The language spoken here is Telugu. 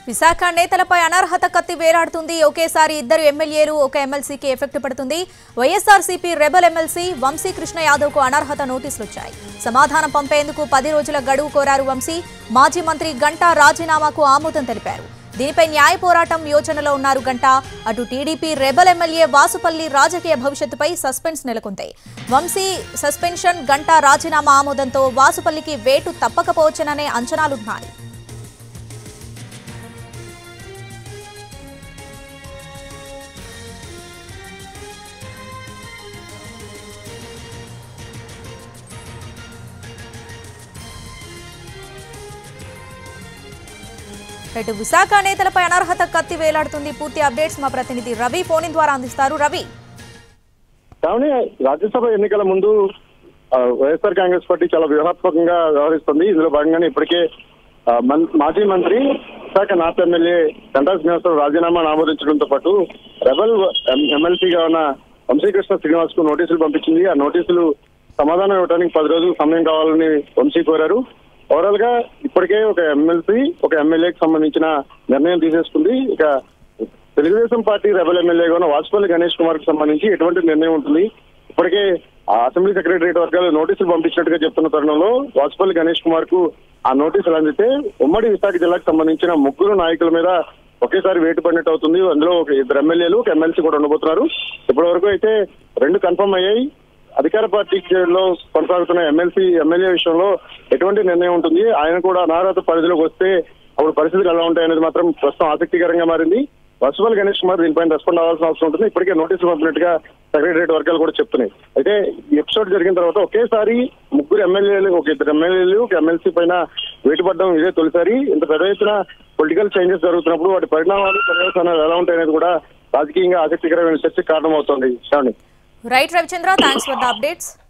విశాఖ నేతలపై అనర్హత కత్తి వేలాడుతుంది ఒకేసారి ఇద్దరు ఎమ్మెల్యేలు ఒక ఎమ్మెల్సీకి ఎఫెక్ట్ పడుతుంది వైఎస్ఆర్సీపీ రెబల్ ఎమ్మెల్సీ వంశీ కృష్ణ యాదవ్ కు అనర్హత నోటీసులు వచ్చాయి సమాధానం పంపేందుకు పది రోజుల గడువు కోరారు వంశీ మాజీ మంత్రి గంటా రాజీనామాకు ఆమోదం తెలిపారు దీనిపై న్యాయ పోరాటం యోచనలో ఉన్నారు గంటా అటు టీడీపీ రెబల్ ఎమ్మెల్యే వాసుపల్లి రాజకీయ భవిష్యత్తుపై సస్పెన్స్ నెలకొంది వంశీ సస్పెన్షన్ గంటా రాజీనామా ఆమోదంతో వాసుపల్లికి వేటు తప్పకపోవచ్చుననే అంచనాలున్నాయి ఇటు విశాఖ నేతలపై అనర్హత కత్తి వేలాడుతుంది పూర్తి అప్డేట్స్ మా ప్రతినిధి రవి ఫోన్ ద్వారా అందిస్తారు రవి కానీ రాజ్యసభ ఎన్నికల ముందు ఆ, వైఎస్ఆర్ కాంగ్రెస్ పార్టీ చాలా వ్యూహాత్మకంగా వ్యవహరిస్తుంది ఇందులో భాగంగానే ఇప్పటికే ఆ, మన్- మాజీ మంత్రి విశాఖ నార్త్ ఎమ్మెల్యే గంటా శ్రీనివాసరావు రాజీనామాను ఆమోదించడంతో పాటు రెబల్ ఎం- ఎమ్మెల్సీగా ఉన్న వంశీకృష్ణ శ్రీనివాస్ కు నోటీసులు పంపించింది ఆ నోటీసులు సమాధానం ఇవ్వడానికి పది రోజులు సమయం కావాలని వంశీ కోరారు ఓవరాల్ గా ఇప్పటికే ఒక ఎమ్మెల్సీ ఒక ఎమ్మెల్యేకి సంబంధించిన నిర్ణయం తీసేసుకుంది ఇక తెలుగుదేశం పార్టీ రెబల్ ఎమ్మెల్యేగా ఉన్న వాజ్పేయి గణేష్ కుమార్ కు సంబంధించి ఎటువంటి నిర్ణయం ఉంటుంది ఇప్పటికే ఆ అసెంబ్లీ సెక్రటరియట్ వర్గాలు నోటీసులు పంపించినట్టుగా చెప్తున్న తరుణంలో వాజ్పేయి గణేష్ కుమార్ కు ఆ నోటీసులు అందితే ఉమ్మడి విశాఖ జిల్లాకు సంబంధించిన ముగ్గురు నాయకుల మీద ఒకేసారి వేటు పడినట్టు అవుతుంది అందులో ఒక ఇద్దరు ఎమ్మెల్యేలు ఒక ఎమ్మెల్సీ కూడా ఉండబోతున్నారు ఇప్పటి వరకు అయితే రెండు కన్ఫర్మ్ అయ్యాయి అధికార పార్టీలో కొనసాగుతున్న ఎమ్మెల్సీ ఎమ్మెల్యే విషయంలో ఎటువంటి నిర్ణయం ఉంటుంది ఆయన కూడా అనార్హత పరిధిలోకి వస్తే అప్పుడు పరిస్థితులు ఎలా ఉంటాయి అనేది మాత్రం ప్రస్తుతం ఆసక్తికరంగా మారింది వసువల్ గణేష్ కుమార్ దీనిపైన రెస్పాండ్ అవ్వాల్సిన అవసరం ఉంటుంది ఇప్పటికే నోటీసులు పంపినట్టుగా సెక్రటరియట్ వర్గాలు కూడా చెప్తున్నాయి అయితే ఈ ఎపిసోడ్ జరిగిన తర్వాత ఒకేసారి ముగ్గురు ఎమ్మెల్యేలు ఒక ఇద్దరు ఎమ్మెల్యేలు ఒక ఎమ్మెల్సీ పైన వేటుపడడం ఇదే తొలిసారి ఇంత పెద్ద ఎత్తున పొలిటికల్ చేంజెస్ జరుగుతున్నప్పుడు వాటి పరిణామాలు పర్యవసానాలు ఎలా ఉంటాయి అనేది కూడా రాజకీయంగా ఆసక్తికరమైన చర్చకు కారణమవుతోంది Sravani right Ravichandra thanks for the updates